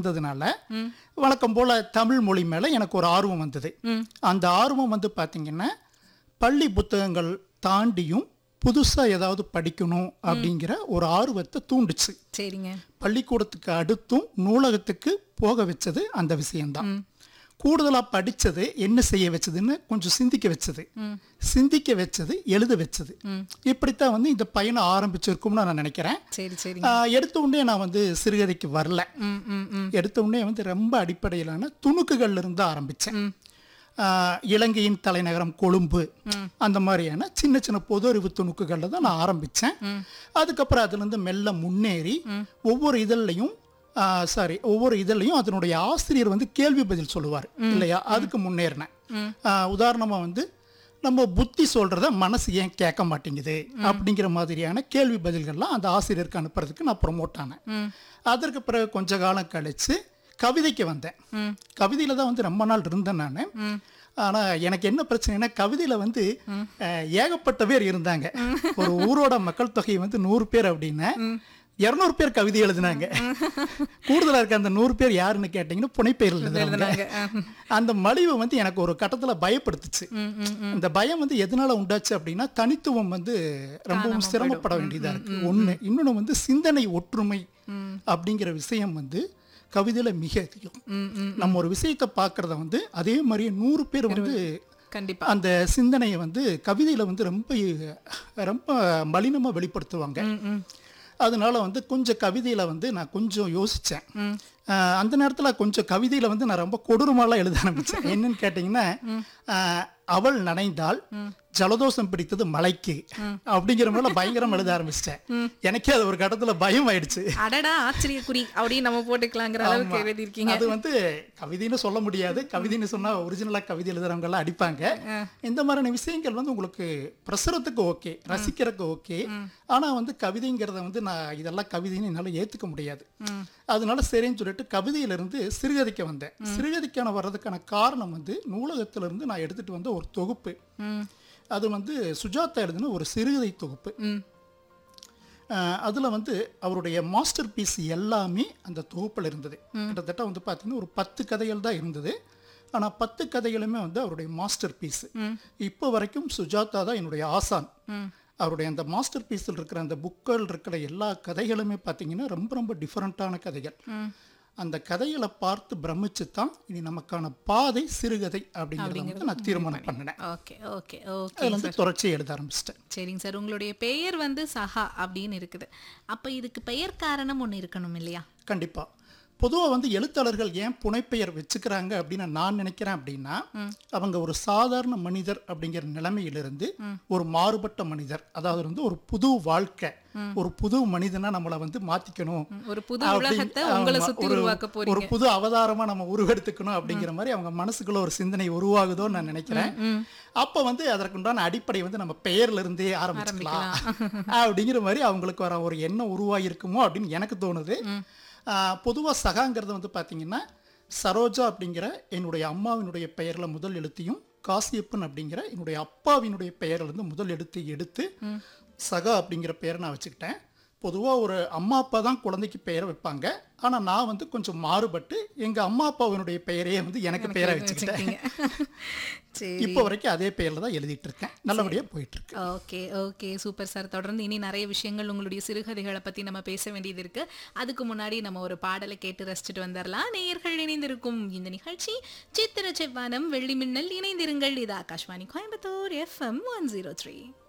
இருந்ததுனால வழக்கம் போல தமிழ் மொழி மேல எனக்கு ஒரு ஆர்வம் வந்தது அந்த ஆர்வம் வந்து பாத்தீங்கன்னா பள்ளி புத்தகங்கள் தாண்டியும் புதுசா ஏதாவது படிக்கணும் அப்படிங்கிற ஒரு ஆர்வத்தை தூண்டுச்சு சரிங்க பள்ளிக்கூடத்துக்கு அடுத்தும் நூலகத்துக்கு போக வச்சது அந்த விஷயம்தான் கூடுதலா படிச்சது என்ன செய்ய வச்சதுன்னு கொஞ்சம் சிந்திக்க வச்சது சிந்திக்க வச்சது எழுத வச்சது இப்படித்தான் வந்து இந்த பயணம் ஆரம்பிச்சிருக்கும்னு நான் நினைக்கிறேன் சரி சரி ஆஹ் எடுத்த உடனே நான் வந்து சிறுகதைக்கு வரல ம் ம் ம் எடுத்த உடனே வந்து ரொம்ப அடிப்படையிலான துணுக்குகள்ல இருந்து ஆரம்பிச்சேன் ஆஹ் இலங்கையின் தலைநகரம் கொழும்பு அந்த மாதிரியான சின்ன சின்ன பொது அறிவு துணுக்குகள்ல தான் நான் ஆரம்பிச்சேன் அதுக்கப்புறம் அதுல இருந்து மெல்ல முன்னேறி ஒவ்வொரு இதழ்லையும் சாரி ஒவ்வொரு இதழ்லையும் அதனுடைய ஆசிரியர் வந்து கேள்வி பதில் சொல்லுவார் இல்லையா அதுக்கு முன்னேறினேன் ஆஹ் உதாரணமா வந்து நம்ம புத்தி சொல்றத மனசு ஏன் கேட்க மாட்டேங்குது அப்படிங்கிற மாதிரியான கேள்வி பதில்கள்லாம் அந்த ஆசிரியருக்கு அனுப்புறதுக்கு நான் ப்ரொமோட் ஆனேன் அதற்கு பிறகு கொஞ்ச காலம் கழிச்சு கவிதைக்கு வந்தேன் கவிதையில தான் வந்து ரொம்ப நாள் இருந்தேன் நான் ஆனா எனக்கு என்ன பிரச்சனைனா கவிதையில வந்து அஹ், ஏகப்பட்ட பேர் இருந்தாங்க ஒரு ஊரோட மக்கள் தொகை வந்து நூறு பேர் அப்படின்னா இருநூறு பேர் கவிதை எழுதினாங்க கூடுதலா இருக்க அந்த நூறு பேர் யாருன்னு கேட்டீங்கன்னா புனைப்பெயர் எழுதுனாங்க அந்த மலிவு வந்து எனக்கு ஒரு கட்டத்துல பயப்படுத்துச்சு இந்த பயம் வந்து எதனால உண்டாச்சு அப்படின்னா தனித்துவம் வந்து ரொம்பவும் சிரமப்பட வேண்டியதா இருக்கு ஒண்ணு இன்னொன்னு வந்து சிந்தனை ஒற்றுமை அப்படிங்கிற விஷயம் வந்து கவிதையில மிக அதிகம் ம் ம் நம்ம ஒரு விஷயத்தை பார்க்கறத வந்து அதே மாதிரியே நூறு பேர் வந்து கண்டிப்பா அந்த சிந்தனையை வந்து கவிதையில வந்து ரொம்ப ரொம்ப மலினமா வெளிப்படுத்துவாங்க அதனால வந்து கொஞ்சம் கவிதையில வந்து நான் கொஞ்சம் யோசிச்சேன் ஆஹ் அந்த நேரத்துல கொஞ்சம் கவிதையில வந்து நான் ரொம்ப கொடூரமாலாம் எழுத ஆரம்பிச்சேன் என்னன்னு கேட்டீங்கன்னா ஆஹ் அவள் நனைந்தால் ஜலதோஷம் பிடித்தது மலைக்கு அப்படிங்கிற மாதிரி பயங்கரம் எழுத ஆரம்பிச்சிட்டேன் எனக்கே அது ஒரு கட்டத்துல பயம் ஆயிடுச்சு அடடா ஆச்சரிய குறி அப்படின்னு நம்ம போட்டுக்கலாங்கிற அளவுக்கு ஆமா. எழுதியிருக்கீங்க அது வந்து கவிதைன்னு சொல்ல முடியாது கவிதைன்னு சொன்னா ஒரிஜினலா கவிதை எழுதுறவங்க எல்லாம் அடிப்பாங்க இந்த மாதிரியான விஷயங்கள் வந்து உங்களுக்கு பிரசுரத்துக்கு ஓகே ரசிக்கிறதுக்கு ஓகே ஆனா வந்து கவிதைங்கிறத வந்து நான் இதெல்லாம் கவிதைன்னு என்னால ஏத்துக்க முடியாது அதனால சரின்னு சொல்லிட்டு கவிதையில இருந்து சிறுகதைக்கு வந்தேன் சிறுகதைக்கான வர்றதுக்கான காரணம் வந்து நூலகத்துல இருந்து நான் எடுத்துட்டு வந்த ஒரு தொகுப்பு ம் அது வந்து சுஜாதா எழுதின ஒரு சிறுகதை தொகுப்பு ம் அஹ் அதுல வந்து அவருடைய மாஸ்டர் பீஸ் எல்லாமே அந்த தொகுப்பில் இருந்தது கிட்டத்தட்ட வந்து பார்த்தீங்கன்னா ஒரு பத்து கதைகள் தான் இருந்தது ஆனா பத்து கதைகளுமே வந்து அவருடைய மாஸ்டர் பீஸ் இப்போ வரைக்கும் சுஜாதா தான் என்னுடைய ஆசான் அவருடைய அந்த மாஸ்டர் பீஸில் இருக்கிற அந்த புக்கள் இருக்கிற எல்லா கதைகளுமே பார்த்தீங்கன்னா ரொம்ப ரொம்ப டிஃப்ரெண்ட்டான கதைகள் அந்த கதைகளை பார்த்து பிரமிச்சு தான் இனி நமக்கான பாதை சிறுகதை அப்படிங்கிறத வந்து நான் தீர்மானம் பண்ணினேன் ஓகே ஓகே ஓகே அதுல இருந்து தொடர்ச்சி எழுத ஆரம்பிச்சிட்டேன் சரிங்க சார் உங்களுடைய பெயர் வந்து சஹா அப்படின்னு இருக்குது அப்ப இதுக்கு பெயர் காரணம் ஒண்ணு இருக்கணும் இல்லையா கண்டிப்பா பொதுவா வந்து எழுத்தாளர்கள் ஏன் புனைப்பெயர் வச்சுக்கிறாங்க அப்படின்னு நான் நினைக்கிறேன் அப்படின்னா அவங்க ஒரு சாதாரண மனிதர் அப்படிங்கிற நிலைமையிலிருந்து ஒரு மாறுபட்ட மனிதர் அதாவது வந்து ஒரு புது வாழ்க்கை ஒரு புது மனிதனா நம்மளை வந்து மாத்திக்கணும் ஒரு புது அப்படின்னு- உலகத்தை உங்களை ஆமா, சுத்தி ஒரு- உருவாக்க ஒரு போறீங்க புது அவதாரமா நம்ம உருவெடுத்துக்கணும் அப்படிங்கிற மாதிரி அவங்க மனசுக்குள்ள ஒரு சிந்தனை உருவாகுதோன்னு நான் நினைக்கிறேன் அப்ப வந்து அதற்குண்டான அடிப்படை வந்து நம்ம பெயர்ல இருந்தே ஆரம்பிச்சுக்கலாம் அப்படிங்கிற மாதிரி அவங்களுக்கு வர ஒரு எண்ணம் உருவாகி இருக்குமோ அப்படின்னு எனக்கு தோணுது ஆஹ் பொதுவா சகாங்கிறது வந்து பாத்தீங்கன்னா சரோஜா அப்படிங்கிற என்னுடைய அம்மாவினுடைய பெயர்ல முதல் எழுத்தையும் காசியப்பன் அப்படிங்கிற என்னுடைய அப்பாவினுடைய பெயர்ல இருந்து முதல் எழுத்து எடுத்து சகா அப்படிங்கிற பெயரை நான் வச்சுக்கிட்டேன் பொதுவாக ஒரு அம்மா அப்பா தான் குழந்தைக்கு பெயரை வைப்பாங்க ஆனா நான் வந்து கொஞ்சம் மாறுபட்டு எங்க அம்மா அப்பாவினுடைய பெயரையே வந்து எனக்கு பெயரை வச்சுக்கிட்டேன் வச்சுக்கிட்டீங்க. சரி இப்போ வரைக்கும் அதே பெயர்ல தான் எழுதிட்டு இருக்கேன் நல்லபடியா போயிட்டு இருக்கு ஓகே ஓகே சூப்பர் சார் தொடர்ந்து இனி நிறைய விஷயங்கள் உங்களுடைய சிறுகதைகளை பத்தி நம்ம பேச வேண்டியது இருக்கு அதுக்கு முன்னாடி நம்ம ஒரு பாடலை கேட்டு ரசிச்சுட்டு வந்துடலாம் நேயர்கள் இணைந்திருக்கும் இந்த நிகழ்ச்சி சித்திர செவ்வானம் வெள்ளி மின்னல் இணைந்திருங்கள் இது Akashvani Coimbatore FM one zero three